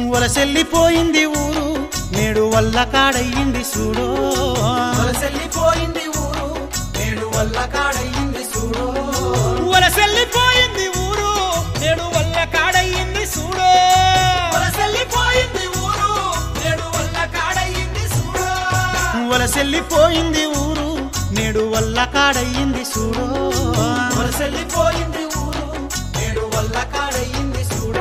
వలసెల్లిపోయింది ఊరు నేడు వల్ల కాడయ్యింది చూడో వలసెల్లిపోయింది ఊరు నేడు వల్ల కాడయింది చూడు వలసెల్లిపోయింది ఊరు నేడు వల్ల కాడయ్యింది చూడో వలసెల్లిపోయింది ఊరు నేడు వల్ల కాడయింది చూడు వలసెల్లిపోయింది ఊరు నేడు వల్ల కాడయ్యింది చూడో వలసెల్లిపోయింది ఊరు నేడు వల్ల కాడయింది చూడు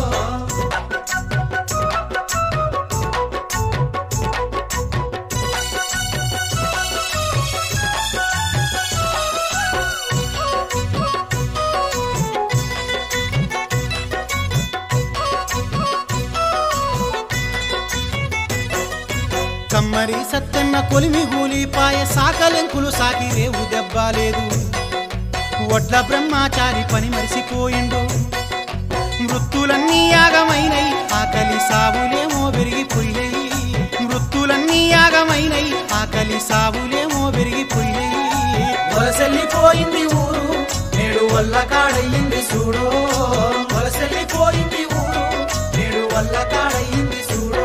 కమ్మరి సత్తెన్న కొలిమి గూలిపాయ సాకలెంకులు సాకి రేవు దెబ్బలేదు వడ్ల బ్రహ్మాచారి పని మరిసిపోయిండు మృత్యులన్నీ యాగమైనై ఆకలి సావులేమో పెరిగిపోయినయి మృత్యులన్నీ యాగమైనై ఆకలి సావులేమో పెరిగిపోయినయి వలసెల్లిపోయింది ఊరు నేడు వల్ల కాడయింది చూడు వలసెల్లిపోయింది ఊరు నేడు వల్ల కాడయింది చూడు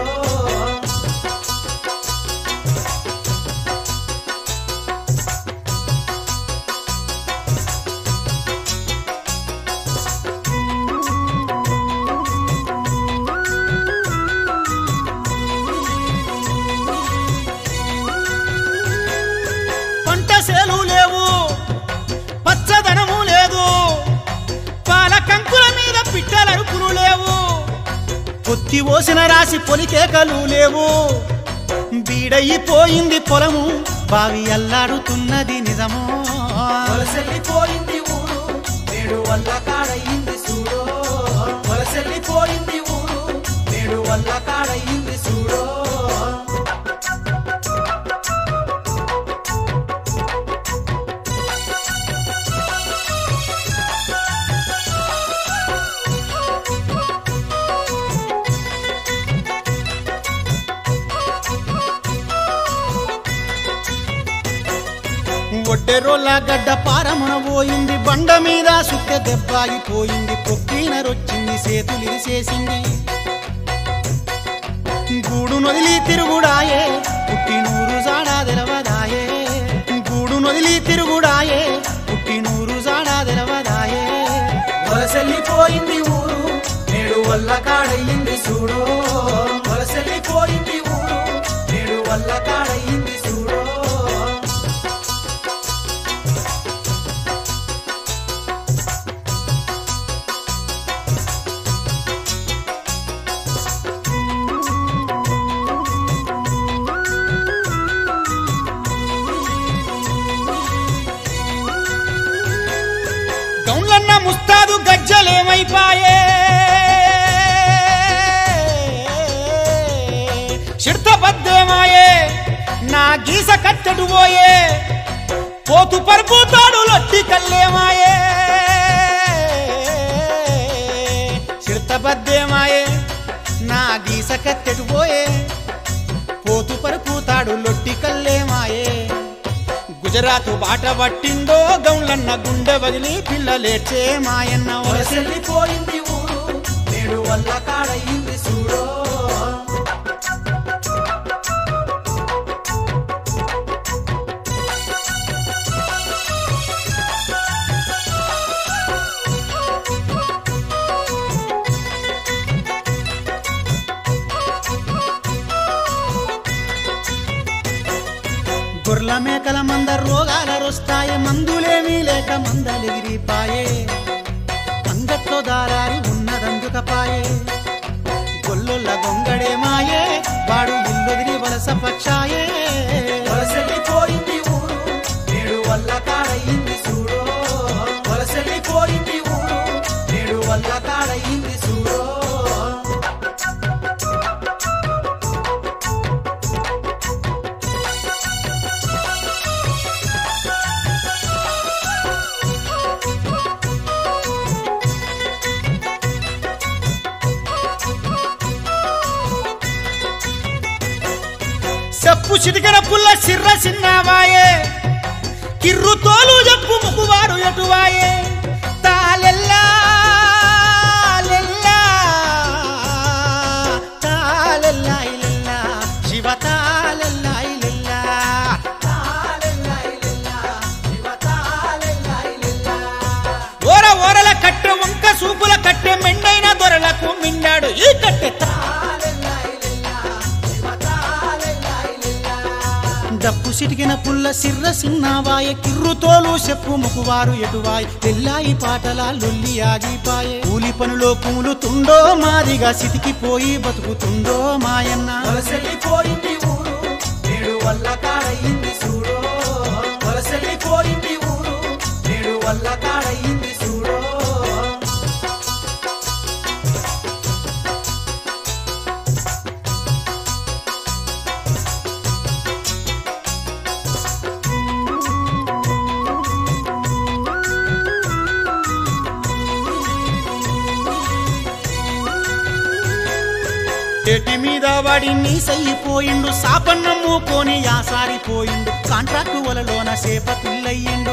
పంట సేలు లేవు పచ్చదనము లేదు పాల కంకుల మీద పిట్టలరుపులు లేవు పొత్తి ఓసిన రాసి పొలికేకలు లేవు బీడయిపోయింది పొలము బావి అల్లాడుతున్నది నిజమో వలసెల్లిపోయింది ఊరు నేడు వల్ల కాడయింది చూడు వలసెల్లిపోయింది ఊరు నేడు వల్ల కాడయింది చూడు ఒడ్డెరోళ్ళ గడ్డ పారమున పోయింది బండ మీద సుట్టె దెబ్బాగిపోయింది పొక్కినరొచ్చింది సేతులు ఇరిసేసింది గూడు నొదిలి తిరుగుడాయే పుట్టినూరు జాడా తెలవదాయే గూడు నొదిలి తిరుగుడాయే పుట్టినూరు జాడా తెలవదాయే వలసెల్లిపోయింది ఊరు నేడు వల్ల కాడయింది చూడు వలసెల్లిపోయింది ఊరు నేడు వల్ల కాడయింది చూడు గౌన్లన్న ముస్తాదు గజ్జలేమైపాయే చిడతబద్దేమాయే నా గీస కట్టెడు పోయే పోతు పరుపుతాడు లొట్టి కల్లేమాయే చిడతబద్దేమాయే నా గీస కట్టెడు పోయే పోతు పరుపుతాడు లొట్టి కల్లేమాయే గుజరాత్ బాట పట్టిందో గౌన్లన్న గుండె వదిలి పిల్లలేచే మాయన్న వలస వలసెల్లిపోయింది ఊరు నేడు వల్ల కాడయింది చూడు గొర్ల మేకల మంద రోగాల రొస్తాయి మందులేమీ లేక మందలెగిరిపాయే అంగట్లో దారారి ఉన్నదందుకపాయే గొల్లొల్ల గొంగడే మాయే వాడు ఇల్లొదిరి వలస పక్షాయే వలసెల్లిపోయింది ఊరు నేడు వల్ల కాడయింది చూడు వలసెల్లిపోయింది ఊరు నేడు వల్ల కాడయింది చూడు చెప్పు చిటికన పుల్ల సిర్ర చిన్నవాయే కిర్రు తోలు చెప్పు ముక్కువాడు ఎటువాయే తాలెల్లా లెల్లా కట్టెత్త డప్పు సిటికిన పుల్ల సిర్ర సిన్నావాయ కిర్రు తోలు చెప్పు ముకువారు ఎటువాయ్ తెల్లాయి పాటల లొల్లి ఆగిపాయే కూలి పనులో కూలుతుండో మాదిగా సితికిపోయి బతుకుతుండో మాయన్న వలసెళ్ళిపోయింది ఊరు నేడు వల్ల కాడయింది చూడో వలసెళ్ళిపోయింది ఊరు నేడు వల్ల కాడయింది చూడో చెట్టి మీద వాడి నీసయ్యిపోయిండు సాపన్నమ్ము కోని యాసారిపోయిండు కాంట్రాక్టు వలలోన సేప పిల్లయ్యిండు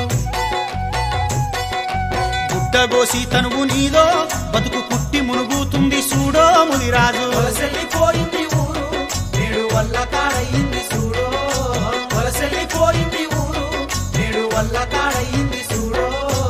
గుట్టగోసి తనువు నీదో బతుకు కుట్టి మునుగుతుంది చూడో ముదిరాజు వలసెళ్ళిపోయింది ఊరు నేడు వల్ల కాడయింది చూడో వలసెళ్ళిపోయింది ఊరు నేడు వల్ల కాడయింది చూడో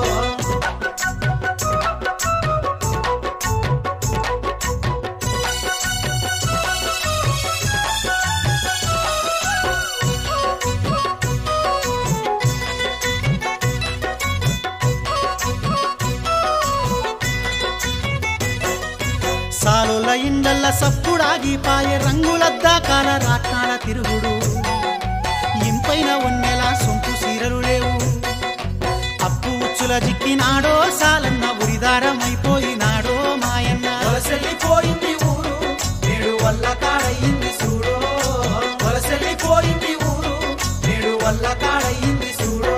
సాలుల ఇండల్ల సప్పుడాగిపాయే రంగులద్దాకాల రాట్నాల తిరుగుడు ఇంపైన ఒన్నెల సొంపు సీరలు లేవు అప్పు ఉచ్చుల జిక్కినాడో సాలన్న ఉరిదారమైపోయినాడో మాయన్న వలసెళ్ళిపోయింది ఊరు నేడు వల్ల కాడయింది చూడో వలసెళ్ళిపోయింది ఊరు నేడు వల్ల కాడయింది చూడో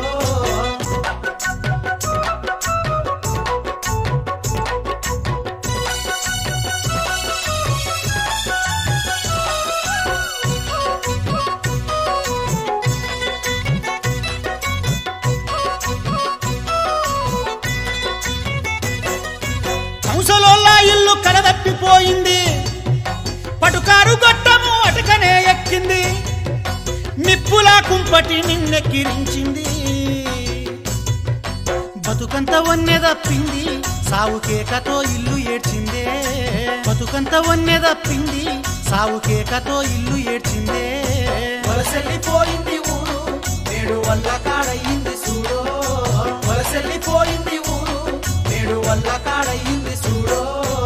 కంసలోల్లా ఇల్లు కలదప్పిపోయింది పటుకారు గొట్టము అటకనే ఎక్కింది నిప్పులా కుంపటి నిన్నెక్కిరించింది బతుకంత వన్నె తప్పింది సావు కేకతో ఇల్లు ఏడ్చిందే బతుకంత వన్నె తప్పింది సావు కేకతో ఇల్లు ఏడ్చిందే వలసెళ్ళిపోయింది ఊరు నేడు వల్ల కాడయింది చూడో వలసెళ్ళిపోయింది ఊరు నేడు వల్ల కాడయింది చూడో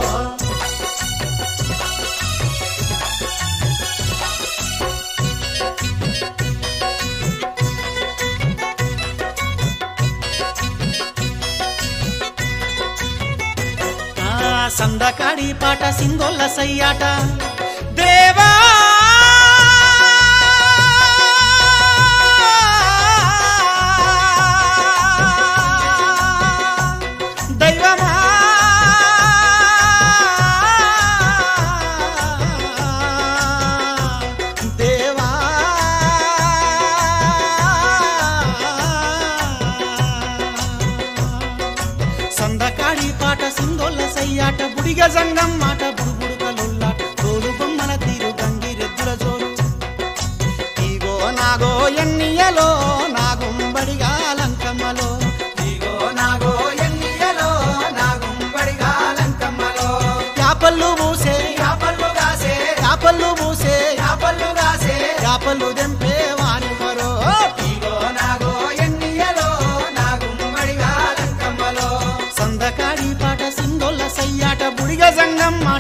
ఆ సందకాడి పాట సింగోళ్ళ సయ్యాట దేవా దైవమా దేవా సందకాడి పాట సింగోళ్ళ సయ్యాట బుడిగ జంగం మాట బుడుబుడు కలుల్లాట తోలు బొమ్మల తీరు గంగిరెద్దుల జోరు ఈగో నాగో ఎన్నియలో నాగుంబడిగా లంకమ్మలో ఇగో నాగో ఎన్నియలో నా గుంబడిగా లంకమ్మలో యాపళ్ళు మూసే యాపళ్ళు కాసే యాపళ్ళు మూసే యాపళ్ళు కాసే యాపళ్ళు దెంపే వాని మరో ఇగో నాగో ఎన్నియలో నా గుంబడిగా లంకమ్మలో సందకాడి పాట సింగోళ్ళ సయ్యాట బుడిగ జంగం మాట